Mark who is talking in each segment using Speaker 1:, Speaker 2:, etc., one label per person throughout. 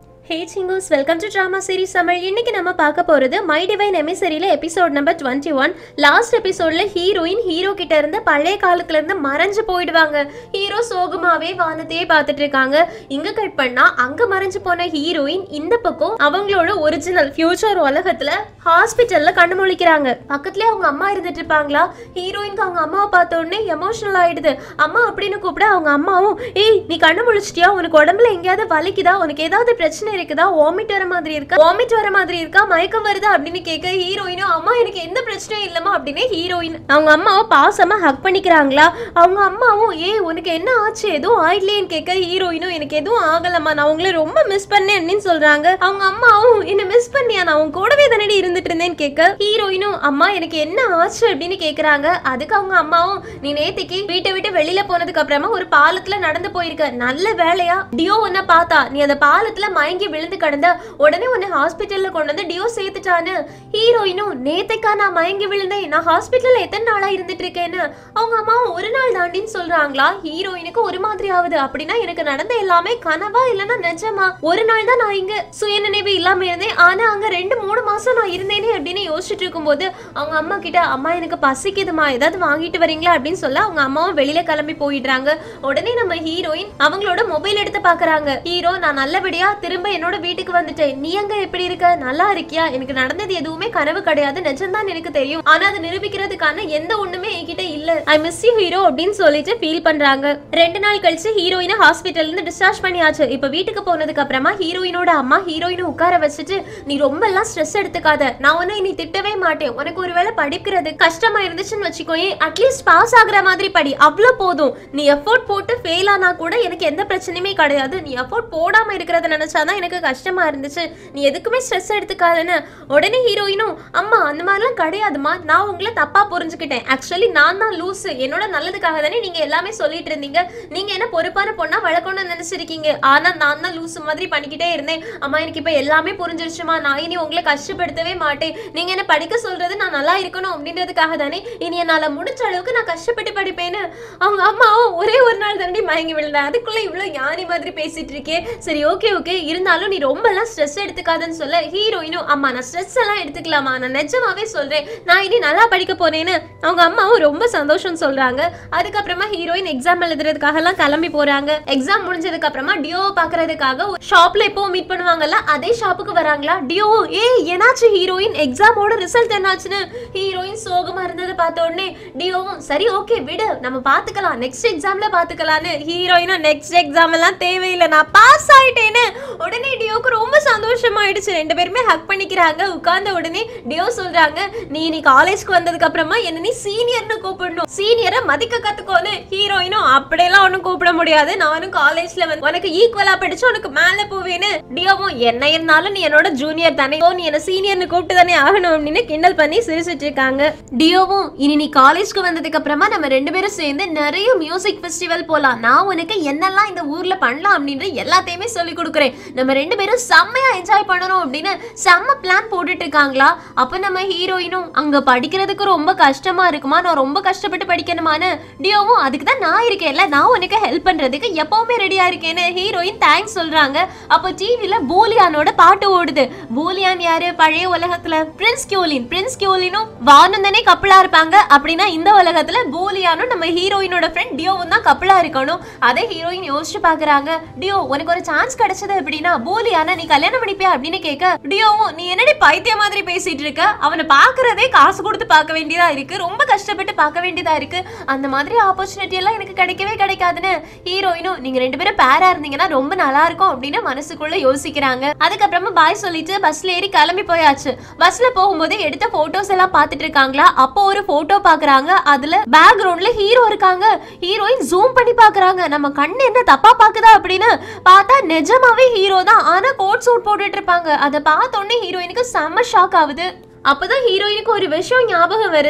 Speaker 1: ஹே சிங்கூஸ் welcome to drama series Tamil இன்னைக்கு நம்ம பார்க்க போறது மை டிவைன் எமிசரியில episode number twenty one last எபிசோட்ல ஹீரோயின் ஹீரோ கிட்ட இருந்து பழைய காலத்துல இருந்து மறைஞ்சு போயிடுவாங்க ஹீரோ சோகமாவே வானத்தையே பார்த்துட்டு இருக்காங்க இங்க கட் பண்ணா அங்க மறைஞ்சு போன ஹீரோயின் இந்த பக்கம் அவங்களோட ஒரிஜினல் ஃபியூச்சர் உலகத்துல ஹாஸ்பிட்டல்ல கண்ணு முழிக்கிறாங்க பக்கத்துலயே அவங்க அம்மா இருந்துட்டு இருப்பாங்களா ஹீரோயினுக்கு அவங்க அம்மாவை பார்த்த உடனே எமோஷனல் ஆயிடுது அம்மா அப்படின்னு கூப்பிட அவங்க அம்மாவும் ஏய் நீ கண்ணு முழிச்சிட்டியா உனக்கு உடம்புல எங்கேயாவது வலிக்குதா உனக்கு ஏதாவது பிரச்சனை இருக்குதா வாமிட் வர மாதிரி இருக்கா வாமிட் வர மாதிரி இருக்கா மயக்கம் வருதா அப்படின்னு கேட்க ஹீரோயினும் அம்மா எனக்கு எந்த பிரச்சனையும் இல்லம்மா அப்படின்னு ஹீரோயின் அவங்க அம்மாவை பாசமா ஹக் பண்ணிக்கிறாங்களா அவங்க அம்மாவும் ஏய் உனக்கு என்ன ஆச்சு எதுவும் ஆயிடலையேன்னு கேட்க ஹீரோயினும் எனக்கு எதுவும் ஆகலம்மா நான் உங்களை ரொம்ப மிஸ் பண்ணேன் அப்படின்னு சொல்றாங்க அவங்க அம்மாவும் என்ன மிஸ் பண்ணியா நான் உன் கூடவே தானடி இருந்துட்டு இருந்தேன்னு கேட்க ஹீரோயினும் அம்மா எனக்கு என்ன ஆச்சு அப்படின்னு கேக்குறாங்க அதுக்கு அவங்க அம்மாவும் நீ நேத்திக்கு வீட்டை விட்டு வெளியில போனதுக்கு அப்புறமா ஒரு பாலத்துல நடந்து போயிருக்க நல்ல வேலையா டியோ உன்னை பார்த்தா நீ அந்த பாலத்துல மயங்கி விழுந்து கிடந்த உடனே உன்னை ஹாஸ்பிட்டல்ல கொண்டு வந்து டியோ சேர்த்துட்டான்னு ஹீரோயினும் நேத்தைக்கா நான் மயங்கி விழுந்தேன் நான் ஹாஸ்பிட்டல்ல எத்தனை நாளா இருந்துட்டு இருக்கேன்னு அவங்க அம்மாவும் ஒரு நாள் தாண்டின்னு சொல்றாங்களா ஹீரோயினுக்கு ஒரு மாதிரி ஆகுது அப்படின்னா எனக்கு நடந்த எல்லாமே கனவா இல்லைன்னா நிஜமா ஒரு நாள் தான் நான் இங்க சுயநினைவு இல்லாம இருந்தேன் ஆனா அங்க ரெண்டு மூணு மாசம் நான் இருந்தேனே அப்படின்னு யோசிச்சுட்டு இருக்கும்போது அவங்க அம்மா கிட்ட அம்மா எனக்கு பசிக்குதுமா ஏதாவது வாங்கிட்டு வரீங்களா அப்படின்னு சொல்ல அவங்க அம்மாவும் வெளியில கிளம்பி போயிடுறாங்க உடனே நம்ம ஹீரோயின் அவங்களோட மொபைல் எடுத்து பாக்குறாங்க ஹீரோ நான் நல்லபடியா திரும்ப என்னோட வீட்டுக்கு வந்துட்டேன் நீ அங்க எப்படி இருக்க நல்லா இருக்கியா எனக்கு நடந்தது எதுவுமே கனவு கிடையாது நிஜம்தான் எனக்கு தெரியும் ஆனா அதை நிரூபிக்கிறதுக்கான எந்த ஒண்ணுமே என்கிட்ட இல்ல ஐ மிஸ் யூ ஹீரோ அப்படின்னு சொல்லிட்டு ஃபீல் பண்றாங்க ரெண்டு நாள் கழிச்சு ஹீரோயினை ஹாஸ்பிட்டல்ல இருந்து டிஸ்சார்ஜ் பண்ணியாச்சு இப்ப வீட்டுக்கு போனதுக்கு அப்புறமா ஹீரோயினோட அம்மா ஹீரோயினை உட்கார வச்சுட்டு நீ ரொம்ப எல்லாம் ஸ்ட்ரெஸ் எடுத்துக்காத நான் உன்னை இனி திட்டவே மாட்டேன் உனக்கு ஒருவேளை படிக்கிறது கஷ்டமா இருந்துச்சுன்னு வச்சுக்கோயே அட்லீஸ்ட் பாஸ் ஆகுற மாதிரி படி அவ்வளோ போதும் நீ எஃபோர்ட் போட்டு ஃபெயில் ஆனா கூட எனக்கு எந்த பிரச்சனையுமே கிடையாது நீ எஃபோர்ட் போடாம இருக்கிறத நினைச்சாதான் எனக்கு கஷ்டமா இருந்துச்சு நீ எதுக்குமே ஸ்ட்ரெஸ் எடுத்துக்காதன்னு உடனே ஹீரோயினும் அம்மா அந்த மாதிரிலாம் கிடையாதுமா நான் உங்களை தப்பா புரிஞ்சுக்கிட்டேன் ஆக்சுவலி நான் தான் லூசு என்னோட நல்லதுக்காக தானே நீங்க எல்லாமே சொல்லிட்டு இருந்தீங்க நீங்க என்ன பொறுப்பான பொண்ணா வளர்க்கணும்னு நினைச்சிருக்கீங்க ஆனா நான் தான் லூசு மாதிரி பண்ணிக்கிட்டே இருந்தேன் அம்மா எனக்கு இப்ப எல்லாமே புரிஞ்சிருச்சுமா நான் இனி உங்களை கஷ்டப்படுத்தவே மாட்டேன் நீங்க என்ன படிக்க சொல்றது நான் நல்லா இருக்கணும் அப்படின்றதுக்காக தானே இனி என்னால முடிஞ்ச அளவுக்கு நான் கஷ்டப்பட்டு படிப்பேன்னு அவங்க அம்மாவும் ஒரே ஒரு நாள் தாண்டி மயங்கி விழுந்தேன் அதுக்குள்ள இவ்வளவு ஞானி மாதிரி பேசிட்டு இருக்கே சரி ஓகே ஓகே இருந்தாலும் நீ ரொம்ப எல்லாம் ஸ்ட்ரெஸ் எடுத்துக்காதன்னு சொல்ல ஹீரோயினும் அம்மா நான் ஸ்ட்ரெஸ் எல்லாம் எடுத்துக்கலாமா நான் நிஜமாவே சொல்றேன் நான் இனி நல்லா படிக்க போறேன்னு அவங்க அம்மாவும் ரொம்ப சந்தோஷம் சொல்றாங்க அதுக்கப்புறமா ஹீரோயின் எக்ஸாம் எழுதுறதுக்காக எல்லாம் கிளம்பி போறாங்க எக்ஸாம் முடிஞ்சதுக்கு அப்புறமா டியோவை பாக்குறதுக்காக ஷாப்ல எப்போ மீட் பண்ணுவாங்கல்ல அதே ஷாப்புக்கு வராங்களா டியோ ஏய் என்னாச்சு ஹீரோயின் எக்ஸாமோட ரிசல்ட் என்னாச்சுன்னு ஹீரோயின் சோகமா இருந்ததை பார்த்த உடனே டியோவும் சரி ஓகே விடு நம்ம பாத்துக்கலாம் நெக்ஸ்ட் எக்ஸாம்ல பாத்துக்கலாம்னு ஹீரோயினும் நெக்ஸ்ட் எக்ஸாம் எல்லாம் தேவையில்லை நான் பாஸ் ஆயிட்டேன்னு உடனே டியோக்கு ரொம்ப சந்தோஷமாயிடுச்சு ரெண்டு பேருமே ஹக் பண்ணிக்கிறாங்க உட்கார்ந்த உடனே டியோ சொல்றாங்க நீ நீ காலேஜ்க்கு வந்ததுக்கு அப்புறமா என்ன நீ சீனியர்னு கூப்பிடணும் சீனியரை மதிக்க கத்துக்கோன்னு ஹீரோயினும் அப்படியெல்லாம் ஒன்றும் கூப்பிட முடியாது நானும் காலேஜ்ல வந்து உனக்கு ஈக்குவலா படிச்சு உனக்கு மேல போவேன்னு டியோவும் என்ன இருந்தாலும் நீ என்னோட ஜூனியர் தானே ஓ, நீ என்ன சீனியர்னு கூப்பிட்டு தானே ஆகணும் அப்படின்னு கிண்டல் பண்ணி சிரிச்சிட்டு இருக்காங்க டியோவும் இனி நீ காலேஜ்க்கு வந்ததுக்கு அப்புறமா நம்ம ரெண்டு பேரும் சேர்ந்து நிறைய மியூசிக் ஃபெஸ்டிவல் போலாம் நான் உனக்கு என்னெல்லாம் இந்த ஊர்ல பண்ணலாம் அப்படின்ற எல்லாத்தையுமே சொல்லி கொடுக்குறேன் நம்ம ரெண்டு பேரும் செம்மையா என்ஜாய் பண்ணணும் அப்படின்னு செம்ம பிளான் போட்டுட்டு இருக்காங்களா அப்ப நம்ம ஹீரோயினும் அங்க படிக்கிறதுக்கு ரொம்ப கஷ்டமா இருக்குமா நான் ரொம்ப கஷ்டப்பட்டு படிக்கணுமான்னு டியோவும் அதுக்கு தான் நான் இருக்கேன்ல நான் உனக்கு ஹெல்ப் பண்றதுக்கு எப்பவுமே ரெடியா இருக்கேன்னு ஹீரோயின் தேங்க்ஸ் சொல்றாங்க அப்போ டிவில பூலியானோட பாட்டு ஓடுது பூலியான் யாரு பழைய உலகத்துல பிரின்ஸ் கியோலின் பிரின்ஸ் கியோலினும் வானும் தானே கப்பலா இருப்பாங்க அப்படின்னா இந்த உலகத்துல பூலியானும் நம்ம ஹீரோயினோட ஃப்ரெண்ட் டியோவும் தான் கப்பலா இருக்கணும் அதை ஹீரோயின் யோசிச்சு பாக்குறாங்க டியோ உனக்கு ஒரு சான்ஸ் கிடைச்சது அப்படின்னா பூலியானா நீ கல்யாணம் பண்ணிப்பியா அப்படின்னு கேட்க டியோவும் நீ என்னடி பைத்திய மாதிரி பேசிட்டு இருக்க அவனை பாக்குறதே காசு கொடுத்து பார்க்க வேண்டியதா இருக்கு ரொம்ப கஷ்டப்பட்டு பார்க்க வேண்டியதா இருக்கு அந்த மாதிரி ஆப்பர்ச்சுனிட்டி எல்லாம் எனக்கு கிடைக்கவே கிடைக்காதுன்னு ஹீரோயினும் நீங்க ரெண்டு பேரும் பேரா இருந்தீங்கன்னா ரொம்ப நல்லா இருக்கும் அப்படின்னு மனசுக்குள்ள யோசிக்கிறாங்க அதுக்கப்புறமா பாய் சொல்லிட்டு பஸ்ல ஏறி கிளம்பி போயாச்சு பஸ்ல போகும்போது எடுத்த போட்டோஸ் எல்லாம் பார்த்துட்டு இருக்காங்களா அப்போ ஒரு போட்டோ பாக்குறாங்க அதுல பேக்ரவுண்ட்ல ஹீரோ இருக்காங்க ஹீரோயின் ஜூம் பண்ணி பாக்குறாங்க நம்ம கண்ணு என்ன தப்பா பாக்குதா அப்படின்னு பார்த்தா நிஜமாவே ஹீரோ தான் ஆனா கோட் சூட் போட்டுட்டு இருப்பாங்க அதை பார்த்த உடனே ஹீரோயினுக்கு செம்ம ஷாக் ஆகுது அப்பதான் ஹீரோயினுக்கு ஒரு விஷயம் ஞாபகம் வருது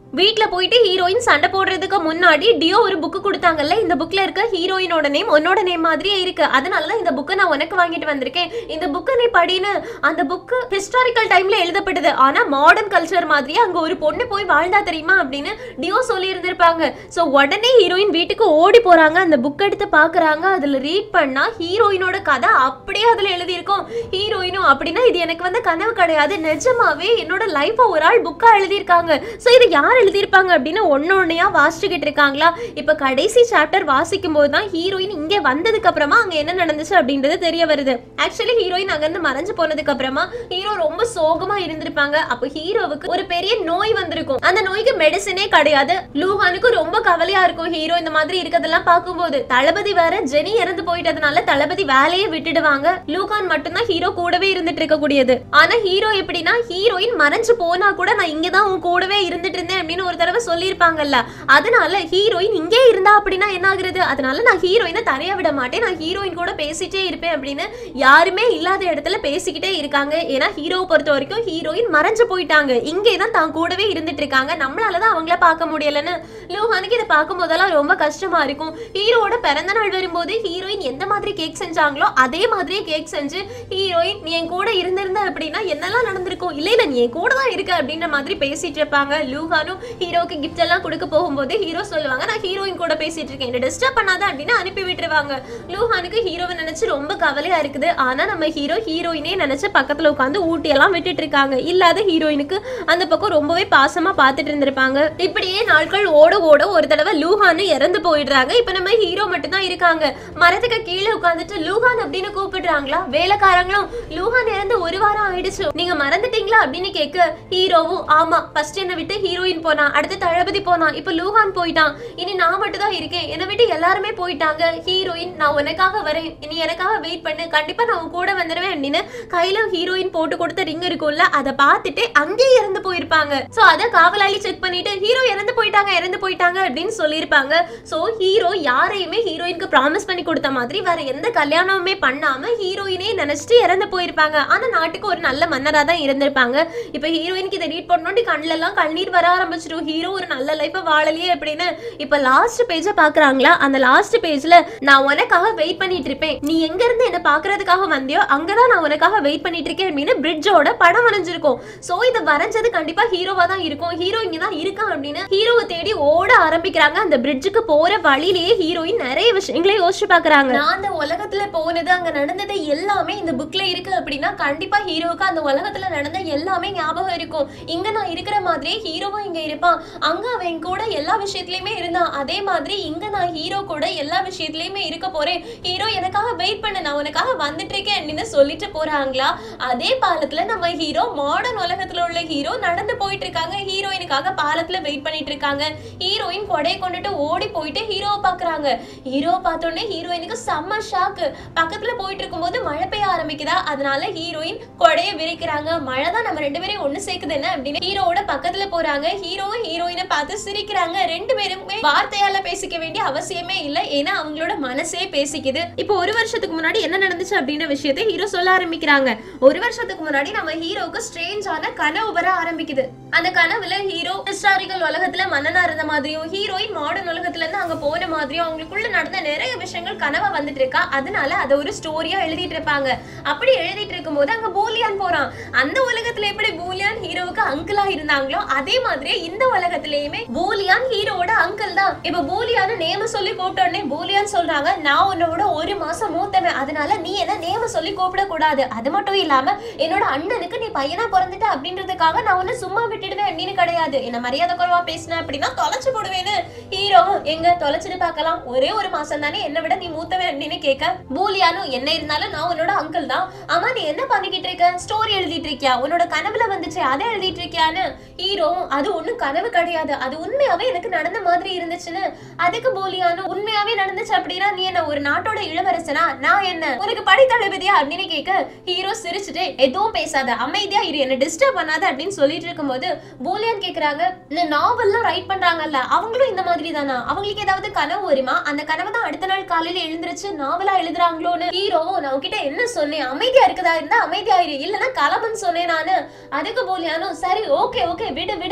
Speaker 1: வீட்ல போயிட்டு ஹீரோயின் சண்டை போடுறதுக்கு முன்னாடி டியோ ஒரு புக் கொடுத்தாங்கல்ல இந்த புக்ல இருக்க ஹீரோயினோட நேம் உன்னோட நேம் மாதிரியே இருக்கு அதனால தான் இந்த புக்கை நான் உனக்கு வாங்கிட்டு வந்திருக்கேன் இந்த புக்கை நீ படின்னு அந்த புக்கு ஹிஸ்டாரிக்கல் டைம்ல எழுதப்பட்டது ஆனா மாடர்ன் கல்ச்சர் மாதிரியே அங்க ஒரு பொண்ணு போய் வாழ்ந்தா தெரியுமா அப்படின்னு டியோ சொல்லி இருந்திருப்பாங்க சோ உடனே ஹீரோயின் வீட்டுக்கு ஓடி போறாங்க அந்த புக் எடுத்து பாக்குறாங்க அதுல ரீட் பண்ணா ஹீரோயினோட கதை அப்படியே அதுல எழுதியிருக்கும் ஹீரோயினும் அப்படின்னா இது எனக்கு வந்து கனவு கிடையாது நிஜமாவே என்னோட லைஃப ஒரு ஆள் புக்கா எழுதியிருக்காங்க சோ இது யார் எழுதியிருப்பாங்க அப்படின்னு ஒன்னு ஒன்னையா வாசிச்சுக்கிட்டு இருக்காங்களா இப்ப கடைசி சாப்டர் வாசிக்கும் போது தான் ஹீரோயின் இங்க வந்ததுக்கு அப்புறமா அங்க என்ன நடந்துச்சு அப்படின்றது தெரிய வருது ஆக்சுவலி ஹீரோயின் அங்க இருந்து மறைஞ்சு போனதுக்கு அப்புறமா ஹீரோ ரொம்ப சோகமா இருந்திருப்பாங்க அப்போ ஹீரோவுக்கு ஒரு பெரிய நோய் வந்திருக்கும் அந்த நோய்க்கு மெடிசனே கிடையாது லூஹானுக்கு ரொம்ப கவலையா இருக்கும் ஹீரோ இந்த மாதிரி இருக்கதெல்லாம் பார்க்கும்போது தளபதி வேற ஜெனி இறந்து போயிட்டதுனால தளபதி வேலையே விட்டுடுவாங்க லூகான் மட்டும்தான் ஹீரோ கூடவே இருந்துட்டு இருக்கக்கூடியது ஆனா ஹீரோ எப்படின்னா ஹீரோயின் மறைஞ்சு போனா கூட நான் இங்கதான் உன் கூடவே இருந்துட்டு இருந்தேன் அப்படின்னு ஒரு தடவை சொல்லியிருப்பாங்கல்ல அதனால ஹீரோயின் இங்கே இருந்தா அப்படின்னா என்ன ஆகுறது அதனால நான் ஹீரோயினை தனியா விட மாட்டேன் நான் ஹீரோயின் கூட பேசிட்டே இருப்பேன் அப்படின்னு யாருமே இல்லாத இடத்துல பேசிக்கிட்டே இருக்காங்க ஏன்னா ஹீரோவை பொறுத்த வரைக்கும் ஹீரோயின் மறைஞ்சு போயிட்டாங்க இங்கே தான் தான் கூடவே இருந்துட்டு இருக்காங்க நம்மளால தான் அவங்கள பார்க்க முடியலன்னு லூஹானுக்கு இதை பார்க்கும் போதெல்லாம் ரொம்ப கஷ்டமா இருக்கும் ஹீரோவோட பிறந்த நாள் வரும்போது ஹீரோயின் எந்த மாதிரி கேக் செஞ்சாங்களோ அதே மாதிரியே கேக் செஞ்சு ஹீரோயின் நீ என் கூட இருந்திருந்த அப்படின்னா என்னெல்லாம் நடந்திருக்கும் இல்ல இல்ல நீ என் கூட தான் இருக்க அப்படின்ற மாதிரி பேசிட்டு இருப்பாங்க லூஹானும் ஹீரோக்கு கிஃப்ட் எல்லாம் கொடுக்க போகும்போது ஹீரோ சொல்லுவாங்க நான் ஹீரோயின் கூட பேசிட்டு இருக்கேன் என்ன டிஸ்டர்ப் பண்ணாத அப்படின்னு அனுப்பி விட்டுருவாங்க லூஹானுக்கு ஹீரோவை நினைச்சு ரொம்ப கவலையா இருக்குது ஆனா நம்ம ஹீரோ ஹீரோயினே நினைச்சு பக்கத்துல உட்காந்து ஊட்டியெல்லாம் விட்டுட்டு இருக்காங்க இல்லாத ஹீரோயினுக்கு அந்த பக்கம் ரொம்பவே பாசமா பார்த்துட்டு இருந்திருப்பாங்க இப்படியே நாட்கள் ஓட ஓட ஒரு தடவை லூஹானு இறந்து போயிடுறாங்க இப்ப நம்ம ஹீரோ மட்டும் தான் இருக்காங்க மரத்துக்கு கீழே உட்காந்துட்டு லூஹான் அப்படின்னு கூப்பிடுறாங்களா வேலைக்காரங்களும் லூஹான் இறந்து ஒரு வாரம் ஆயிடுச்சு நீங்க மறந்துட்டீங்களா அப்படின்னு கேட்க ஹீரோவும் ஆமா ஃபர்ஸ்ட் என்னை விட்டு ஹீரோயின் போனா அடுத்து தளபதி போனா இப்ப லூஹான் போயிட்டான் இனி நான் மட்டும் தான் இருக்கேன் என்னை விட்டு எல்லாருமே போயிட்டாங்க ஹீரோயின் நான் உனக்காக வரேன் நீ எனக்காக வெயிட் பண்ணு கண்டிப்பா நான் உன் கூட வந்துடுவேன் அப்படின்னு கையில ஹீரோயின் போட்டு கொடுத்த ரிங் இருக்கும்ல அதை பார்த்துட்டு அங்கேயே இறந்து போயிருப்பாங்க சோ அத காவலாளி செக் பண்ணிட்டு ஹீரோ இறந்து போயிட்டாங்க இறந்து போயிட்டாங்க அப்படின்னு சொல்லியிருப்பாங்க சோ ஹீரோ யாரையுமே ஹீரோயினுக்கு ப்ராமிஸ் பண்ணி கொடுத்த மாதிரி வேற எந்த கல்யாணமுமே பண்ணாம ஹீரோயினே நினைச்சிட்டு இறந்து போயிருப்பாங்க ஆனா நாட்டுக்கு ஒரு நல்ல மன்னரா தான் இருந்திருப்பாங்க இப்ப ஹீரோயினுக்கு இதை ரீட் பண்ணோண்டி கண்ணுல எல்லாம் கண்ணீர் வர ஆரம்பிச்சிடும் ஹீரோ ஒரு நல்ல லைஃப வாழலையே அப்படின்னு இப்ப லாஸ்ட் பேஜ பாக்குறாங்களா அந்த லாஸ்ட் பேஜ்ல நான் உனக்காக வெயிட் பண்ணிட்டு இருப்பேன் நீ எங்க இருந்து என்ன பாக்குறதுக்காக வந்தியோ அங்கதான் நான் உனக்காக வெயிட் பண்ணிட்டு இருக்கேன் அப்படின்னு பிரிட்ஜோட படம் வரைஞ்சிருக்கும் சோ இதை வரைஞ்சது கண்டிப்பா ஹீரோவா தான் இருக்கும் ஹீரோ இங்க தான் இருக்கான் அப்படின்னு ஹீரோவை தேடி ஓட ஆரம்பிக்கிறாங்க அந்த பிரிட்ஜுக்கு போற வழியிலேயே ஹீரோயின் நிறைய விஷயங்களை யோசிச்சு பாக்குறாங்க நான் அந்த உலகத்துல போனது அங்க நடந்தது எல்லாமே இந்த புக்ல இருக்கு அப்படின்னா கண்டிப்பா ஹீரோவுக்கு அந்த உலகத்துல நடந்த எல்லாமே ஞாபகம் இருக்கும் இங்க நான் இருக்கிற மாதிரியே ஹீரோவும் இங்க இருப்பான் அங்க அவன் கூட எல்லா விஷயத்துலயுமே இருந்தான் அதே மாதிரி இங்க நான் ஹீரோ கூட எல்லா விஷயத்துலயுமே இருக்க போறேன் ஹீரோ எனக்காக வெயிட் பண்ணு நான் உனக்காக வந்துட்டு இருக்கேன் அப்படின்னு சொல்லிட்டு போறாங்களா அதே பாலத்துல நம்ம ஹீரோ மாடர்ன் உலகத்துல உள்ள ஹீரோ நடந்து போயிட்டு இருக்காங்க ஹீரோயினுக்காக பாலத்துல வெயிட் பண்ணிட்டு இருக்காங்க ஹீரோயின் கொடையை கொண்டுட்டு ஓடி போயிட்டு ஹீரோவை பாக்குறாங்க ஹீரோ பார்த்தோன்னே ஹீரோயினுக்கு செம்ம ஷாக்கு பக்கத்துல போயிட்டு இருக்கும்போது மழை பெய்ய ஆரம்பிக்குதா அதனால ஹீரோயின் கொடையை விரிக்கிறாங்க மழை தான் நம்ம ரெண்டு பேரையும் ஒண்ணு சேர்க்குது என்ன அப்படின்னு ஹீரோவோட பக்கத்துல போறாங்க ஹீரோவும் ஹீரோயினை பார்த்து சிரிக்கிறாங்க ரெண்டு பேருமே வார்த்தையால பேசிக்க வேண்டிய அவசியமே இல்ல ஏன்னா அவங்களோட மனசே பேசிக்குது இப்போ ஒரு வருஷத்துக்கு முன்னாடி என்ன நடந்துச்சு அப்படின்ற விஷயத்தை ஹீரோ சொல்ல ஆரம்பிக்கிறாங்க ஒரு வருஷத்துக்கு முன்னாடி நம்ம ஹீரோவுக்கு ஸ்ட்ரேஞ்சான கனவு வர ஆரம்பிக்குது அந்த கனவுல ஹீரோ ஹிஸ்டாரிக்கல் உலகத்துல மன்னனா இருந்த மாதிரியும் ஹீரோயின் மாடர்ன் உலகத்துல இருந்து அங்க போன மாதிரியும் அவங்களுக்குள்ள நடந்த நிறைய விஷயங்கள் கனவா வந்துட்டு இருக்கா அதனால அதை ஒரு ஸ்டோரியா எழுதிட்டு இருப்பாங்க அப்படி எழுதிட்டு இருக்கும்போது அங்க பூலியான் போறான் அந்த உலகத்துல எப்படி பூலியான் ஹீரோவுக்கு அங்கிளா இருந்தாங்களோ அதே மாதிரி இந்த உலகத்திலயுமே பூலியான் ஹீரோவோட அங்கிள் தான் இப்ப பூலியான்னு நேம சொல்லி கூப்பிட்ட உடனே பூலியான் சொல்றாங்க நான் உன்னோட ஒரு மாசம் மூத்தவன் அதனால நீ என்ன நேம சொல்லி கூப்பிட கூடாது அது மட்டும் இல்லாம என்னோட அண்ணனுக்கு நீ பையனா பிறந்துட்ட அப்படின்றதுக்காக நான் உன்னை சும்மா விட்டுடுவேன் அப்படின்னு கிடையாது என்ன மரியாதை குறைவா பேசின அப்படின்னா தொலைச்சு போடுவேன்னு ஹீரோவும் எங்க தொலைச்சிட்டு பார்க்கலாம் ஒரே ஒரு மாசம் தானே என்னை விட நீ மூத்தவன் அப்படின்னு கேட்க பூலியானும் என்ன இருந்தாலும் நான் உன்னோட அங்கிள் தான் ஆமா நீ என்ன பண்ணிக்கிட்டு இருக்க ஸ்டோரி எழுதிட்டு இருக்கியா உன்னோட கனவுல வந்துச்சு அதை எழுதிட்டு இருக்கியான்னு ஹீரோவும் அது ஒண்ணும் கனவு கிடையாது அது உண்மையாவே எனக்கு நடந்த மாதிரி இருந்துச்சுன்னு அதுக்கு போலியானு உண்மையாவே நடந்துச்சு அப்படின்னா நீ என்ன ஒரு நாட்டோட இளவரசனா நான் என்ன உனக்கு படை தளபதியா அப்படின்னு கேட்க ஹீரோ சிரிச்சுட்டு எதுவும் பேசாத அமைதியா இரு என்ன டிஸ்டர்ப் பண்ணாத அப்படின்னு சொல்லிட்டு இருக்கும்போது போலியான் கேக்குறாங்க இந்த நாவல்லாம் ரைட் பண்றாங்கல்ல அவங்களும் இந்த மாதிரி தானா அவங்களுக்கு ஏதாவது கனவு வருமா அந்த கனவு தான் அடுத்த நாள் காலையில எழுந்திருச்சு நாவலா எழுதுறாங்களோன்னு ஹீரோவும் நான் உன்கிட்ட என்ன சொன்னேன் அமைதியா இருக்கதா இருந்தா அமைதியா இரு இல்லனா கிளம்புன்னு சொன்னேன் நானு அதுக்கு போலியானும் சரி ஓகே ஓகே விடு விடு நீ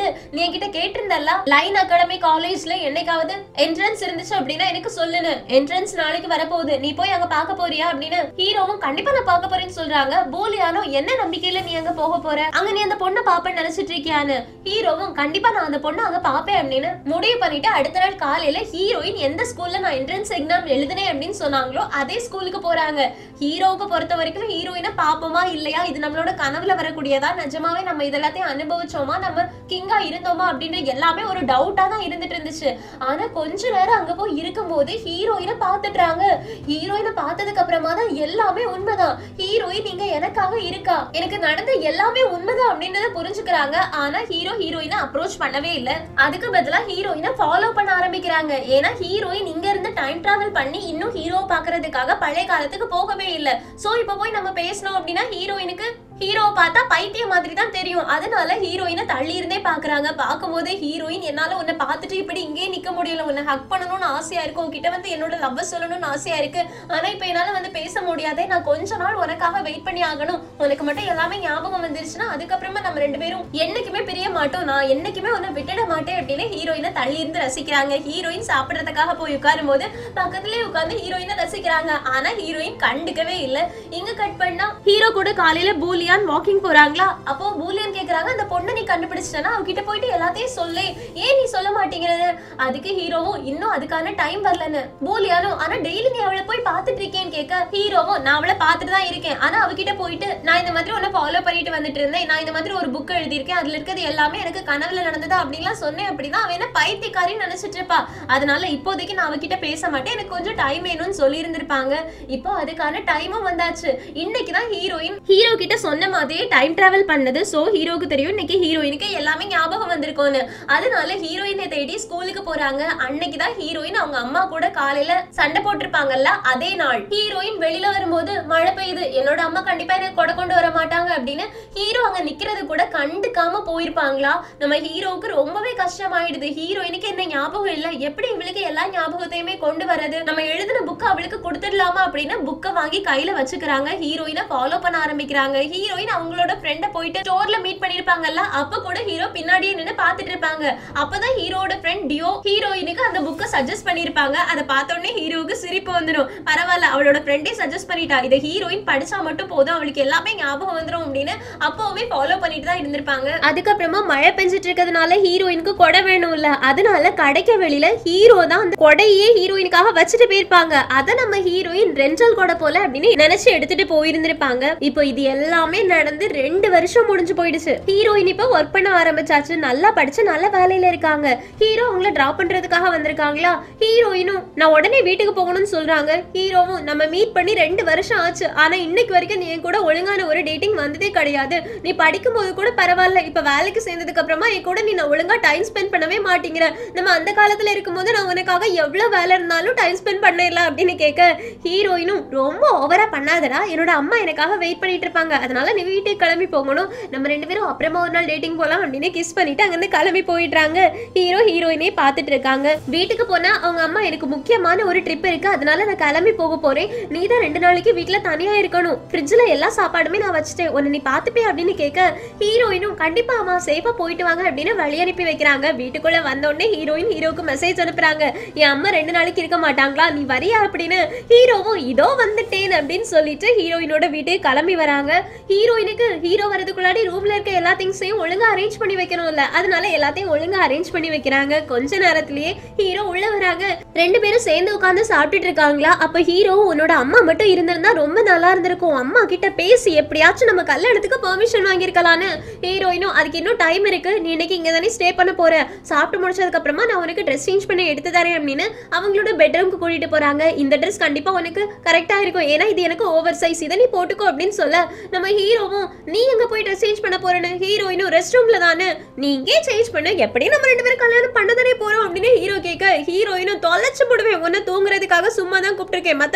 Speaker 1: என்கிட்ட கேட்டிருந்தல்ல லைன் அகாடமி காலேஜ்ல என்னைக்காவது என்ட்ரன்ஸ் இருந்துச்சு அப்படின்னா எனக்கு சொல்லுன்னு என்ட்ரன்ஸ் நாளைக்கு வரப்போகுது நீ போய் அங்க பார்க்க போறியா அப்படின்னு ஹீரோவும் கண்டிப்பா நான் பார்க்க போறேன்னு சொல்றாங்க போலியானோ என்ன நம்பிக்கையில நீ அங்க போக போற அங்க நீ அந்த பொண்ணை பாப்பேன்னு நினைச்சிட்டு இருக்கியான்னு ஹீரோவும் கண்டிப்பா நான் அந்த பொண்ணை அங்க பாப்பேன் அப்படின்னு முடிவு பண்ணிட்டு அடுத்த நாள் காலையில ஹீரோயின் எந்த ஸ்கூல்ல நான் என்ட்ரன்ஸ் எக்ஸாம் எழுதுனேன் அப்படின்னு சொன்னாங்களோ அதே ஸ்கூலுக்கு போறாங்க ஹீரோவுக்கு பொறுத்த வரைக்கும் ஹீரோயினை பாப்போமா இல்லையா இது நம்மளோட கனவுல வரக்கூடியதா நிஜமாவே நம்ம இதெல்லாத்தையும் அனுபவிச்சோமா நம்ம கிங்கா இருந்தோமா அப்படின்னு எல்லாமே ஒரு டவுட்டா தான் இருந்துட்டு இருந்துச்சு ஆனா கொஞ்ச நேரம் அங்க போய் இருக்கும்போது ஹீரோயினை பாத்துட்டாங்க ஹீரோயினை பார்த்ததுக்கு அப்புறமா தான் எல்லாமே உண்மைதான் ஹீரோயின் இங்க எனக்காக இருக்கா எனக்கு நடந்த எல்லாமே உண்மைதான் அப்படின்றத புரிஞ்சுக்கிறாங்க ஆனா ஹீரோ ஹீரோயினை அப்ரோச் பண்ணவே இல்ல அதுக்கு பதிலா ஹீரோயினை ஃபாலோ பண்ண ஆரம்பிக்கிறாங்க ஏன்னா ஹீரோயின் இங்க இருந்து டைம் டிராவல் பண்ணி இன்னும் ஹீரோ பாக்குறதுக்காக பழைய காலத்துக்கு போகவே இல்ல சோ இப்ப போய் நம்ம பேசணும் அப்படின்னா ஹீரோயினுக்கு ஹீரோவை பார்த்தா பைத்தியம் மாதிரி தான் தெரியும் அதனால ஹீரோயினை தள்ளி இருந்தே பாக்குறாங்க பார்க்கும்போதே ஹீரோயின் என்னால உன்னை பார்த்துட்டு இப்படி இங்கேயே நிக்க முடியல உன்னை ஹக் பண்ணணும்னு ஆசையா இருக்கு உன்கிட்ட வந்து என்னோட லவ் சொல்லணும்னு ஆசையா இருக்கு ஆனா இப்ப என்னால வந்து பேச முடியாதே நான் கொஞ்ச நாள் உனக்காக வெயிட் பண்ணி ஆகணும் உனக்கு மட்டும் எல்லாமே ஞாபகம் வந்துருச்சுன்னா அதுக்கப்புறமா நம்ம ரெண்டு பேரும் என்னைக்குமே பிரிய மாட்டோம் நான் என்னைக்குமே உன்னை விட்டுட மாட்டேன் அப்படின்னு ஹீரோயினை தள்ளி இருந்து ரசிக்கிறாங்க ஹீரோயின் சாப்பிடுறதுக்காக போய் உட்காரும் போது பக்கத்துலயே உட்கார்ந்து ஹீரோயினை ரசிக்கிறாங்க ஆனா ஹீரோயின் கண்டுக்கவே இல்ல இங்க கட் பண்ணா ஹீரோ கூட காலையில பூலியான் வாக்கிங் போறாங்களா அப்போ பூலியான் கேக்குறாங்க அந்த பொண்ணை நீ கண்டுபிடிச்சிட்டனா அவகிட்ட போயிட்டு எல்லாத்தையும் சொல்லு ஏன் நீ சொல்ல மாட்டேங்கிறது அதுக்கு ஹீரோவும் இன்னும் அதுக்கான டைம் வரலன்னு பூலியானும் ஆனா டெய்லி நீ அவளை போய் பார்த்துட்டு இருக்கேன்னு கேட்க ஹீரோவும் நான் அவளை பார்த்துட்டு தான் இருக்கேன் ஆனா அவகிட்ட போயிட்டு நான் இந்த மாதிரி உன்னை ஃபாலோ பண்ணிட்டு வந்துட்டு இருந்தேன் நான் இந்த மாதிரி ஒரு புக் எழுதியிருக்கேன் அதுல இருக்கிறது எல்லாமே எனக்கு கனவுல நடந்தது அப்படின்லாம் சொன்னேன் அப்படின்னா அவ என்ன பைத்தியக்காரின்னு நினைச்சிட்டு இருப்பா அதனால இப்போதைக்கு நான் அவகிட்ட பேச மாட்டேன் எனக்கு கொஞ்சம் டைம் வேணும்னு சொல்லி இருந்திருப்பாங்க இப்போ அதுக்கான டைமும் வந்தாச்சு இன்னைக்கு தான் ஹீரோயின் ஹீரோ கிட்ட சொன்ன மாதிரியே டைம் டிராவல் பண்ணது சோ ஹீரோக்கு தெரியும் இன்னைக்கு ஹீரோயினுக்கு எல்லாமே ஞாபகம் வந்திருக்கும்னு அதனால ஹீரோயினை தேடி ஸ்கூலுக்கு போறாங்க அன்னைக்கு தான் ஹீரோயின் அவங்க அம்மா கூட காலையில சண்டை போட்டிருப்பாங்கல்ல அதே நாள் ஹீரோயின் வெளியில வரும்போது மழை பெய்யுது என்னோட அம்மா கண்டிப்பா எனக்கு கொடை கொண்டு வர மாட்டாங்க அப்படின்னு ஹீரோ அங்க நிக்கிறது கூட கண்டுக்காம போயிருப்பாங்களா நம்ம ஹீரோவுக்கு ரொம்பவே கஷ்டமாயிடுது ஹீரோயினுக்கு என்ன ஞாபகம் இல்ல எப்படி இவளுக்கு எல்லா ஞாபகத்தையுமே கொண்டு வரது நம்ம எழுதின புக் அவளுக்கு கொடுத்துடலாமா அப்படின்னு புக்கை வாங்கி கையில வச்சுக்கிறாங்க ஹீரோயினை ஃபாலோ பண்ண ஆரம்பிக்கிறாங்க ஹீரோயின் அவங்களோட ஃப்ரெண்ட போயிட்டு ஸ்டோர்ல மீட் பண்ணிருப்பாங்கல்ல அப்ப கூட ஹீரோ பின்னாடியே நின்னு பாத்துட்டு இருப்பாங்க அப்பதான் ஹீரோட ஃப்ரெண்ட் டியோ ஹீரோயினுக்கு அந்த புக்கை சஜஸ்ட் பண்ணிருப்பாங்க அதை பார்த்த உடனே ஹீரோவுக்கு சிரிப்பு வந்துடும் பரவாயில்ல அவளோட ஃப்ரெண்டே சஜஸ்ட் பண்ணிட்டா இதை ஹீரோயின் படிச்சா மட்டும் போதும் அவளுக்கு எல்லாமே ஞாபகம் வந்துரும் அப்படின்னு அப்பவுமே ஃபாலோ பண்ணிட்டு தான் இருந்திருப்பாங்க அதுக்கப்புறமா மழை பெஞ்சிட்டு இருக்கிறதுனால ஹீரோயினுக்கு கொடை வேணும்ல அதனால கடைக்கு வெளியில ஹீரோ தான் அந்த கொடையே ஹீரோயினுக்காக வச்சுட்டு போயிருப்பாங்க அதை நம்ம ஹீரோயின் ரெஞ்சல் கொடை போல அப்படின்னு நினைச்சு எடுத்துட்டு போயிருந்திருப்பாங்க இப்போ இது எல்லாமே நடந்து ரெண்டு வருஷம் முடிஞ்சு போயிடுச்சு ஹீரோயின் இப்போ ஒர்க் பண்ண ஆரம்பிச்சாச்சு நல்லா படிச்சு நல்ல வேலையில இருக்காங்க ஹீரோ அவங்கள டிராப் பண்றதுக்காக வந்திருக்காங்களா ஹீரோயினும் நான் உடனே வீட்டுக்கு போகணும்னு சொல்றாங்க ஹீரோவும் நம்ம மீட் பண்ணி ரெண்டு வருஷம் ஆச்சு ஆனா இன்னைக்கு வரைக்கும் நீ என் கூட ஒழுங்கான ஒரு டேட்டிங் வந்ததே கிடையாது நீ படிக்கும் போது கூட பரவாயில்ல இப்ப வேலைக்கு சேர்ந்ததுக்கு அப்புறமா என் கூட நீ நான் ஒழுங்கா டைம் ஸ்பெண்ட் பண்ணவே மாட்டேங்கிற நம்ம அந்த காலத்துல இருக்கும்போது நான் உனக்காக எவ்வளவு வேலை இருந்தாலும் டைம் ஸ்பெண்ட் பண்ணிடலாம் அப்படின்னு கேட்க ஹீரோயினும் ரொம்ப ஓவரா பண்ணாதடா என்னோட அம்மா எனக்காக வெயிட் பண்ணிட்டு இருப்பாங்க அதனால நீ வீட்டுக்கு கிளம்பி போகணும் நம்ம ரெண்டு பேரும் அப்புறமா ஒரு நாள் டேட்டிங் போலாம் அப்படின்னு கிஸ் பண்ணிட்டு அங்கிருந்து கிளம்பி போயிடுறாங்க ஹீரோ ஹீரோயினே பார்த்துட்டு இருக்காங்க வீட்டுக்கு போனா அவங்க அம்மா எனக்கு முக்கியமான ஒரு ட்ரிப் இருக்கு அதனால நான் கிளம்பி போக போறேன் நீ தான் ரெண்டு நாளைக்கு வீட்ல தனியா இருக்கணும் ஃப்ரிட்ஜ்ல எல்லா சாப்பாடுமே நான் வச்சுட்டேன் உன்னை நீ பார்த்துப்பே அப்படின்னு கேட்க ஹீரோயினும் கண்டிப்பா அம்மா சேஃபா போயிட்டு வாங்க அப்படின்னு வழி அனுப்பி வைக்கிறாங்க வீட்டுக்குள்ள வந்த உடனே ஹீரோயின் ஹீரோக்கு மெசேஜ் அனுப்புறாங்க என் அம்மா ரெண்டு நாளைக்கு இருக்க மாட்டாங்களா நீ வரியா அப்படின்னு ஹீரோவும் இதோ வந்துட்டேன் அப்படின்னு சொல்லிட்டு ஹீரோயினோட வீட்டுக்கு கிளம்பி வராங்க ஹீரோயினுக்கு ஹீரோ வரதுக்குள்ளாடி ரூம்ல இருக்க எல்லா திங்ஸையும் ஒழுங்கா அரேஞ்ச் பண்ணி வைக்கணும்ல அதனால எல்லாத்தையும் ஒழுங்கா அரேஞ்ச் பண்ணி வைக்கிறாங்க கொஞ்ச நேரத்திலேயே ஹீரோ உள்ள வராங்க ரெண்டு பேரும் சேர்ந்து உட்கார்ந்து சாப்பிட்டுட்டு இருக்காங்களா அப்ப ஹீரோ உன்னோட அம்மா மட்டும் இருந்திருந்தா ரொம்ப நல்லா இருந்திருக்கும் அம்மா கிட்ட பேசி எப்படியாச்சும் நம்ம கல்யாணத்துக்கு பெர்மிஷன் வாங்கியிருக்கலான்னு ஹீரோயினும் அதுக்கு இன்னும் டைம் இருக்கு நீ இன்னைக்கு இங்க தானே ஸ்டே பண்ண போற சாப்பிட்டு முடிச்சதுக்கு அப்புறமா நான் உனக்கு ட்ரெஸ் சேஞ்ச் பண்ணி எடுத்து தரேன் அப்படின்னு அவங்களோட பெட்ரூம்க்கு கூட்டிட்டு போறாங்க இந்த ட்ரெஸ் கண்டிப்பா உனக்கு கரெக்டா இருக்கும் ஏன்னா இது எனக்கு ஓவர் சைஸ் இதை நீ போட்டுக்கோ அப்படின்னு சொல்ல நம்ம ஹீரோவும் நீ எங்க போய் ட்ரெஸ் சேஞ்ச் பண்ண போறேன்னு ஹீரோயினும் ரெஸ்ட் ரூம்ல தானே நீ இங்கே சேஞ்ச் பண்ணு எப்படி நம்ம ரெண்டு பேரும் கல்யாணம் பண்ணதானே போறோம் அப்படின்னு ஹீரோ கேட்க ஹீரோயினும் தொலைச்சு போடுவேன் உன்னை தூங்குறதுக்காக சும்மா தான் கூப்பிட்டுருக்கேன் மத்த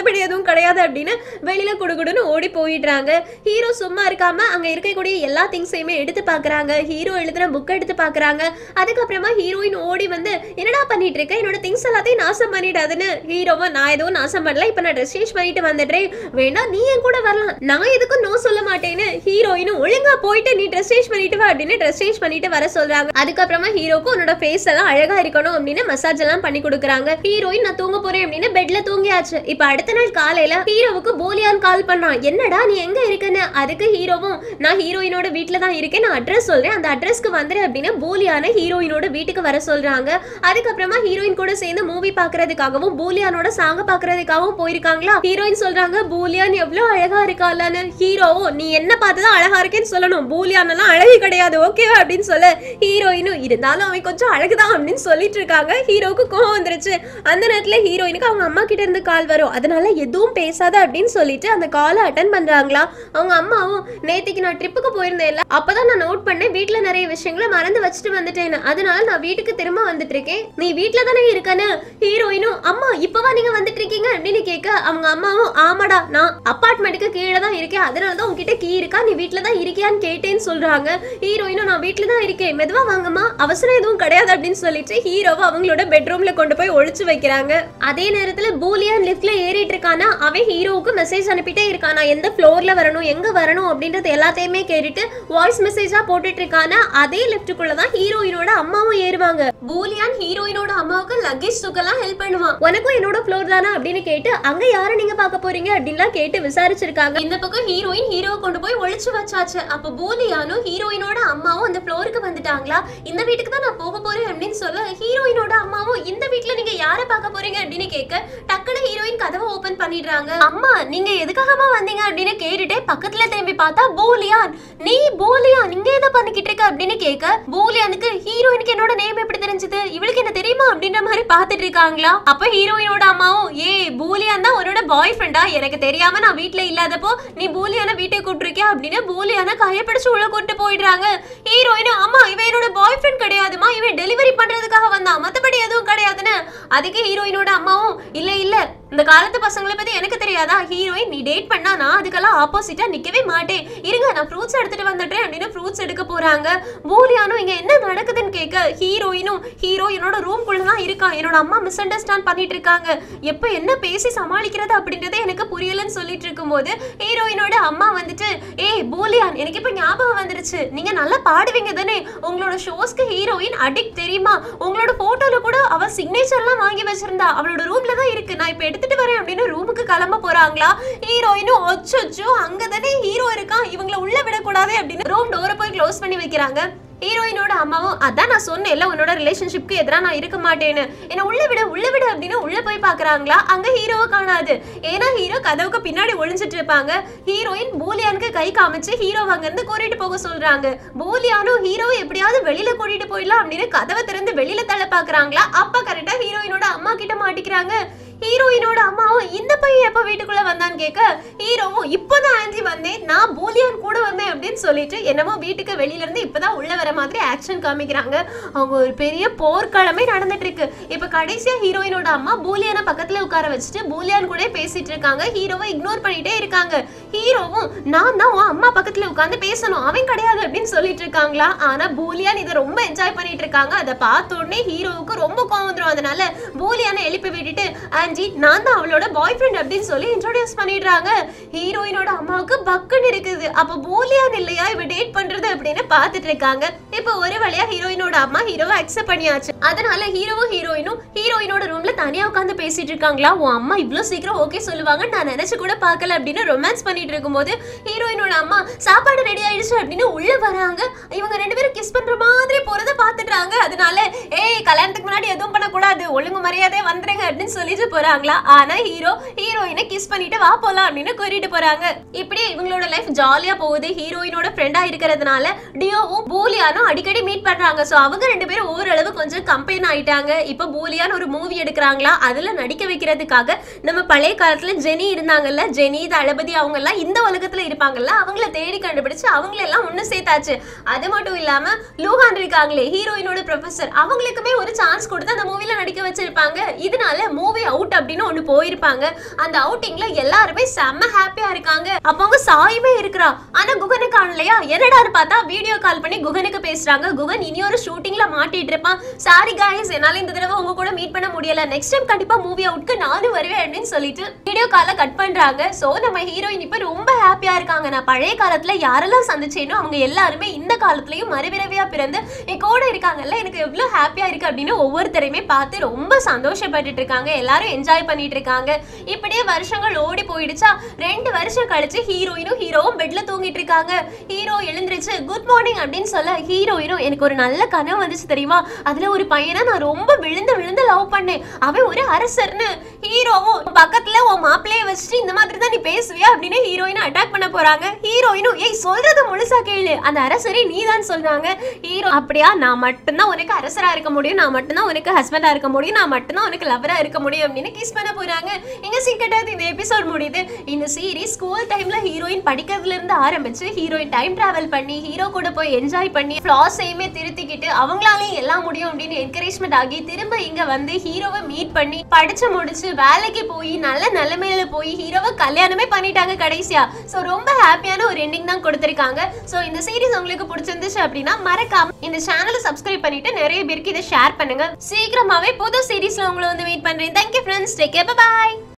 Speaker 1: மத்தபடி எதுவும் கிடையாது அப்படின்னு வெளியில குடுகுடுன்னு ஓடி போயிடுறாங்க ஹீரோ சும்மா இருக்காம அங்க இருக்கக்கூடிய எல்லா திங்ஸையுமே எடுத்து பாக்குறாங்க ஹீரோ எழுதுன புக் எடுத்து பாக்குறாங்க அதுக்கப்புறமா ஹீரோயின் ஓடி வந்து என்னடா பண்ணிட்டு இருக்க என்னோட திங்ஸ் எல்லாத்தையும் நாசம் பண்ணிடாதுன்னு ஹீரோவா நான் எதுவும் நாசம் பண்ணல இப்ப நான் ட்ரெஸ் சேஞ்ச் பண்ணிட்டு வந்துடுறேன் வேணா நீ என் கூட வரலாம் நான் எதுக்கும் நோ சொல்ல மாட்டேன்னு ஹீரோயினும் ஒழுங்கா போயிட்டு நீ ட்ரெஸ் சேஞ்ச் பண்ணிட்டு வா அப்படின்னு ட்ரெஸ் சேஞ்ச் பண்ணிட்டு வர சொல்றாங்க அதுக்கப்புறமா ஹீரோக்கு உன்னோட ஃபேஸ் எல்லாம் அழகா இருக்கணும் அப்படின்னு மசாஜ் எல்லாம் பண்ணி கொடுக்குறாங்க ஹீரோயின் நான் தூங்க போறேன் அப்படின்னு பெட்ல தூங்கியாச்சு இப்ப அடுத்த நாள் காலையில ஹீரோவுக்கு போலியான் கால் பண்ணான் என்னடா நீ எங்க இருக்கன்னு அதுக்கு ஹீரோவும் நான் ஹீரோயினோட வீட்ல தான் இருக்கேன் நான் அட்ரஸ் சொல்றேன் அந்த அட்ரஸ்க்கு வந்துரு அப்படின்னு போலியான ஹீரோயினோட வீட்டுக்கு வர சொல்றாங்க அதுக்கப்புறமா ஹீரோயின் கூட சேர்ந்து மூவி பாக்குறதுக்காகவும் பூலியானோட சாங்க பாக்குறதுக்காகவும் போயிருக்காங்களா ஹீரோயின் சொல்றாங்க பூலியான் எவ்வளவு அழகா இருக்காளான்னு ஹீரோவும் நீ என்ன பார்த்துதான் அழகா இருக்கேன்னு சொல்லணும் பூலியான் எல்லாம் அழகு கிடையாது ஓகேவா அப்படின்னு சொல்ல ஹீரோயினும் இருந்தாலும் அவன் கொஞ்சம் அழகுதான் அப்படின்னு சொல்லிட்டு இருக்காங்க ஹீரோவுக்கு கோவம் வந்துருச்சு அந்த நேரத்துல ஹீரோயினுக்கு அவங்க அம்மா கிட்ட இருந்து கால் வரும் அதனால எதுவும் பேசாத அப்படின்னு சொல்லிட்டு அந்த காலை அட்டன் பண்றாங்களா அவங்க அம்மாவும் நேத்திக்கு நான் ட்ரிப்புக்கு போயிருந்தேன்ல அப்பதான் நான் நோட் பண்ணேன் வீட்ல நிறைய விஷயங்களை மறந்து வச்சுட்டு வந்துட்டேன்னு அதனால நான் வீட்டுக்கு திரும்ப வந்துட்டு இருக்கேன் நீ வீட்ல தானே இருக்கன்னு ஹீரோயினும் அம்மா இப்பவா நீங்க வந்துட்டு இருக்கீங்க அப்படின்னு கேட்க அவங்க அம்மாவும் ஆமாடா நான் அப்பார்ட்மெண்ட்டுக்கு கீழே தான் இருக்கேன் அதனால தான் உங்ககிட்ட கீ இருக்கா நீ வீட்ல தான் இருக்கியான்னு கேட்டேன்னு சொல்றாங்க ஹீரோயினும் நான் வீட்ல தான் இருக்கேன் மெதுவா வாங்கம்மா அவசரம் எதுவும் கிடையாது அப்படின்னு சொல்லிட்டு ஹீரோவை அவங்களோட பெட்ரூம்ல கொண்டு போய் ஒழிச்சு வைக்கிறாங்க அதே நேரத்துல பூலியான் லிஃப்ட்ல ஏறிட்டு இருக்கானா அவன் ஹீரோவுக்கு மெசேஜ் அனுப்பிட்டே இருக்கானா எந்த ஃப்ளோர்ல வரணும் எங்க வரணும் அப்படின்றது எல்லாத்தையுமே கேட்டுட்டு வாய்ஸ் மெசேஜா போட்டுட்டு இருக்கானா அதே லிஃப்ட்டுக்குள்ள தான் ஹீரோயினோட அம்மாவும் ஏறுவாங்க பூலியான் ஹீரோயினோட அம்மாவுக்கு லக்கேஜ் தூக்கெல்லாம் ஹெல்ப் பண்ணுவான் உனக்கும் என்னோட ஃப்ளோர் தானா அப்படின்னு கேட்டு அங்க யாரை நீங்க பார்க்க போறீங்க அப்படின்லாம் கேட்டு விசாரிச்சிருக்காங்க இந்த பக்கம் ஹீரோயின் ஹீரோ கொண்டு போய் ஒளிச்சு வச்சாச்சு அப்ப பூலியானும் ஹீரோயினோட அம்மாவும் அந்த ஃப்ளோருக்கு வந்துட்டாங்களா இந்த வீட்டுக்கு தான் நான் போக போறேன் அப்படின்னு சொல்ல ஹீரோயினோட அம்மாவும் இந்த வீட்ல நீங்க யாரை பார்க்க போறீங்க அப்படின்னு கேட்க டக்குனு ஹீரோயின் கதவை ஓபன் பண்ணிடுறாங்க அம்மா நீங்க எதுக்காகமா வந்தீங்க அப்படின்னு கேட்டுட்டே பக்கத்துல திரும்பி பார்த்தா பூலியான் நீ பூலியான் இங்க எதை பண்ணிக்கிட்டு இருக்க அப்படின்னு கேட்க பூலியானுக்கு ஹீரோயினுக்கு என்னோட நேம் எப்படி தெரிஞ்சது இவளுக்கு என்ன தெரியுமா அப்படின்ற மாதிரி பார்த்துட்டு இருக்காங்களா அப்ப ஹீரோயினோட அம்மாவும் ஏ பூலியான் தான் உன்னோட பாய் ஃப்ரெண்டா எனக்கு தெரியாம நான் வீட்ல இல்லாதப்போ நீ பூலியான வீட்டுக்கு கூப்பிட்டுருக்கியா அப்படின்னு பூலியான கையப்பிடிச்சு உள்ள கூட்டு போயிடுறாங்க ஹீரோயினும் அம்மா இவன் என்னோட பாய் ஃப்ரெண்ட் கிடையாதுமா இவன் டெலிவரி பண்றதுக்காக வந்தான் மத்தபடி எதுவும் கிடையாதுன்னு அதுக்கு ஹீரோயினோட அம்மாவும் இல்ல இல்ல இந்த காலத்து பசங்களை பத்தி எனக்கு தெரியாதா ஹீரோயின் நீ டேட் பண்ணா நான் அதுக்கெல்லாம் ஆப்போசிட்டா நிக்கவே மாட்டேன் இருங்க நான் ஃப்ரூட்ஸ் எடுத்துட்டு வந்துட்டேன் அப்படின்னு ஃப்ரூட்ஸ் எடுக்க போறாங்க பூலியானும் இங்க என்ன நடக்குதுன்னு கேட்க ஹீரோயினும் ஹீரோ என்னோட ரூம்குள்ள தான் இருக்கான் என்னோட அம்மா மிஸ் அண்டர்ஸ்டாண்ட் பண்ணிட்டு இருக்காங்க எப்ப என்ன பேசி சமாளிக்கிறது அப்படின்றதே எனக்கு புரியலன்னு சொல்லிட்டு இருக்கும்போது ஹீரோயினோட அம்மா வந்துட்டு ஏய் பூலியான் எனக்கு இப்ப ஞாபகம் வந்துருச்சு நீங்க நல்லா பாடுவீங்க தானே உங்களோட ஷோஸ்க்கு ஹீரோயின் அடிக்ட் தெரியுமா உங்களோட போட்டோல கூட அவ சிக்னேச்சர்லாம் வாங்கி வச்சிருந்தா அவளோட ரூம்ல தான் இருக்கு நான் இப்ப எடுத்துட்டு வரேன் அப்படின்னு ரூமுக்கு கிளம்ப போறாங்களா ஹீரோயினும் அச்சோ அங்க தானே ஹீரோ இருக்கான் இவங்கள உள்ள விடக்கூடாது அப்படின்னு ரூம் டோரை போய் க்ளோஸ் பண்ணி வைக்கிறாங்க ஹீரோயினோட அம்மாவும் அதான் நான் சொன்னேன்ல உன்னோட ரிலேஷன்ஷிப்க்கு எதிராக நான் இருக்க மாட்டேன்னு என்ன உள்ள விட உள்ள விட அப்படின்னு உள்ள போய் பாக்குறாங்களா அங்க ஹீரோவை காணாது ஏன்னா ஹீரோ கதவுக்கு பின்னாடி ஒளிஞ்சிட்டு இருப்பாங்க ஹீரோயின் பூலியானுக்கு கை காமிச்சு ஹீரோ அங்க இருந்து கூட்டிட்டு போக சொல்றாங்க பூலியானும் ஹீரோ எப்படியாவது வெளியில கூட்டிட்டு போயிடலாம் அப்படின்னு கதவை திறந்து வெளியில தள்ள பாக்குறாங்களா அப்ப கரெக்டா ஹீரோயினோட அம்மா கிட்ட மாட்டிக்கிறாங்க ஹீரோயினோட அம்மாவும் இந்த பையன் எப்ப வீட்டுக்குள்ள வந்தான்னு கேட்க ஹீரோவும் இப்பதான் ஆன்டி வந்தேன் நான் பூலியான் கூட வந்தேன் அப்படின்னு சொல்லிட்டு என்னமோ வீட்டுக்கு வெளியில இருந்து இப்பதான் உள்ள வர மாதிரி ஆக்ஷன் காமிக்கிறாங்க அவங்க ஒரு பெரிய போர்க்களமே நடந்துட்டு இருக்கு இப்ப கடைசியா ஹீரோயினோட அம்மா பூலியானை பக்கத்துல உட்கார வச்சுட்டு பூலியான் கூட பேசிட்டு இருக்காங்க ஹீரோவை இக்னோர் பண்ணிட்டே இருக்காங்க ஹீரோவும் நான் தான் உன் அம்மா பக்கத்துல உட்காந்து பேசணும் அவன் கிடையாது அப்படின்னு சொல்லிட்டு இருக்காங்களா ஆனா பூலியான் இதை ரொம்ப என்ஜாய் பண்ணிட்டு இருக்காங்க அதை பார்த்த உடனே ஹீரோவுக்கு ரொம்ப கோவம் வந்துரும் அதனால பூலியானை எழுப்பி விட்டுட்டு ஆன்டி நான் தான் அவளோட பாய் ஃப்ரெண்ட் அப்படின்னு சொல்லி இன்ட்ரோடியூஸ் பண்ணிடுறாங்க ஹீரோயினோட அம்மாவுக்கு பக்குன்னு இருக்குது அப்ப பூலியான் இல்லையா இவ டேட் பண்றது அப்படின்னு பார்த்துட்டு இருக்காங்க இப்போ ஒரு வழியா ஹீரோயினோட அம்மா ஹீரோவை அக்செப்ட் பண்ணியாச்சு அதனால ஹீரோவும் ஹீரோயினும் ஹீரோயினோட ரூம்ல தனியா உட்காந்து பேசிட்டு இருக்காங்களா உன் அம்மா இவ்ளோ சீக்கிரம் ஓகே சொல்லுவாங்க நான் நினைச்சு கூட பார்க்கல அப்படின்னு ரொமான்ஸ் பண்ணிட்டு இருக்கும்போது ஹீரோயினோட அம்மா சாப்பாடு ரெடி ஆயிடுச்சு அப்படின்னு உள்ள வராங்க இவங்க ரெண்டு பேரும் கிஸ் பண்ற மாதிரி போறத பாத்துட்டாங்க அதனால ஏய் கல்யாணத்துக்கு முன்னாடி எதுவும் பண்ணக்கூடாது ஒழுங்கு மரியாதையா வந்துருங்க அப்படின்னு சொல்லிட்டு போறாங்களா ஆனா ஹீரோ ஹீரோயினை கிஸ் பண்ணிட்டு வா போலாம் அப்படின்னு கூட்டிட்டு போறாங்க இப்படி இவங்களோட லைஃப் ஜாலியா போகுது ஹீரோயினோட ஃப்ரெண்டா இருக்கிறதுனால டியோவும் பூலியானும் அடிக்கடி மீட் பண்றாங்க சோ அவங்க ரெண்டு பேரும் ஓரளவு கொஞ்சம் கம்பெயின் ஆயிட்டாங்க இப்போ பூலியான் ஒரு மூவி எடுக்கிறாங்களா அதுல நடிக்க வைக்கிறதுக்காக நம்ம பழைய காலத்துல ஜெனி இருந்தாங்கல்ல ஜெனி தளபதி அவங்க எல்லாம் இந்த உலகத்துல இருப்பாங்கல்ல அவங்கள தேடி கண்டுபிடிச்சு அவங்கள எல்லாம் ஒண்ணு சேர்த்தாச்சு அது மட்டும் இல்லாம லூஹான் இருக்காங்களே ஹீரோயினோட ப்ரொஃபசர் அவங்களுக்குமே ஒரு சான்ஸ் கொடுத்து அந்த மூவில நடிக்க வச்சிருப்பாங்க இதனால மூவி அவுட் அப்படின்னு ஒண்ணு போயிருப்பாங்க அந்த அவுட்டிங்ல எல்லாருமே செம்ம ஹாப்பியா இருக்காங்க அப்ப அவங்க சாயுமே இருக்கிறா ஆனா குகனை காணலையா என்னடான்னு பார்த்தா வீடியோ கால் பண்ணி குகனுக்கு பேசுறாங்க குகன் இனி ஒரு ஷூட்டிங்ல மாட்டிட்டு இருப்பான் சாரி காய்ஸ் என்னால இந்த தடவை உங்க கூட மீட் பண்ண முடியல நெக்ஸ்ட் டைம் கண்டிப்பா மூவி அவுட்க்கு நானும் வருவேன் அப்படின்னு சொல்லிட்டு வீடியோ கால கட் பண்றாங்க சோ நம்ம ஹீரோயின் இப்ப ரொம்ப ஹாப்பியா இருக்காங்க நான் பழைய காலத்துல யாரெல்லாம் சந்திச்சேனோ அவங்க எல்லாருமே இந்த காலத்துலயும் மறுபிறவியா பிறந்து என் கூட இருக்காங்கல்ல எனக்கு எவ்வளவு ஹாப்பியா இருக்கு அப்படின்னு ஒவ்வொருத்தரையுமே பார்த்து ரொம்ப சந்தோஷப்பட்டுட்டு இருக்காங்க எல்லாரும் என்ஜாய் பண்ணிட்டு இருக்காங்க இப்படியே வருஷங்கள் ஓடி போயிடுச்சா ரெண்டு வருஷம் கழிச்சு ஹீரோயினும் ஹீரோவும் பெட்ல தூங்கிட்டு இருக்காங்க ஹீரோ எழுந்திருச்சு குட் மார்னிங் அப்படின்னு சொல்ல ஹீரோயினும் எனக்கு ஒரு நல்ல கனவு வந்துச்சு தெரியுமா அதுல ஒரு பையனை நான் ரொம்ப விழுந்து விழுந்து லவ் பண்ணேன் அவன் ஒரு அரசர்னு ஹீரோவும் பக்கத்துல உன் மாப்பிள்ளைய வச்சுட்டு இந்த மாதிரி தான் நீ பேசுவியா அப்படின்னு ஹீரோயினை அட்டாக் பண்ண போறாங்க ஹீரோயினும் ஏய் சொல்றது முழுசா கேளு அந்த அரசரை நீ தான் சொல்றாங்க ஹீரோ அப்படியா நான் மட்டும்தான் உனக்கு அரசரா இருக்க முடியும் நான் மட்டும்தான் உனக்கு ஹஸ்பண்டா இருக்க முடியும் நான் மட்டும்தான் உனக்கு லவரா இருக்க முடியும் அப்படின்னு கிஸ் பண்ண போறாங்க எங்க சீக்கிரட்டாவது இந்த எபிசோட் முடியுது இந்த சீரிஸ் ஸ்கூல் டைம்ல ஹீரோயின் படிக்கிறதுல இருந்து ஆரம்பிச்சு ஹீரோயின் டைம் டிராவல் பண்ணி ஹீரோ கூட போய் என்ஜாய் பண்ணி ஃபிளாஸையுமே திருத்திக்கிட்டு அவங்களாலையும் எல்லாம் முடியும் அப்படின்னு என்கரேஜ்மெண்ட் ஆகி திரும்ப இங்க வந்து ஹீரோவை மீட் பண்ணி படிச்சு முடிச்சு வேலைக்கு போய் நல்ல நிலைமையில போய் ஹீரோவை கல்யாணமே பண்ணிட்டாங்க கடைசியா சோ ரொம்ப ஹாப்பியான ஒரு எண்டிங் தான் கொடுத்திருக்காங்க சோ இந்த சீரிஸ் உங்களுக்கு பிடிச்சிருந்துச்சு அப்படின்னா மறக்காம இந்த சேனலை சப்ஸ்கிரைப் பண்ணிட்டு நிறைய பேருக்கு இதை ஷேர் பண்ணுங்க சீக்கிரமாவே புது சீரிஸ்ல உங்களை வந்து மீட் பண்றேன் தேங்க்யூ ஃப்ரெண்ட்ஸ் டேக் கேர் பாய்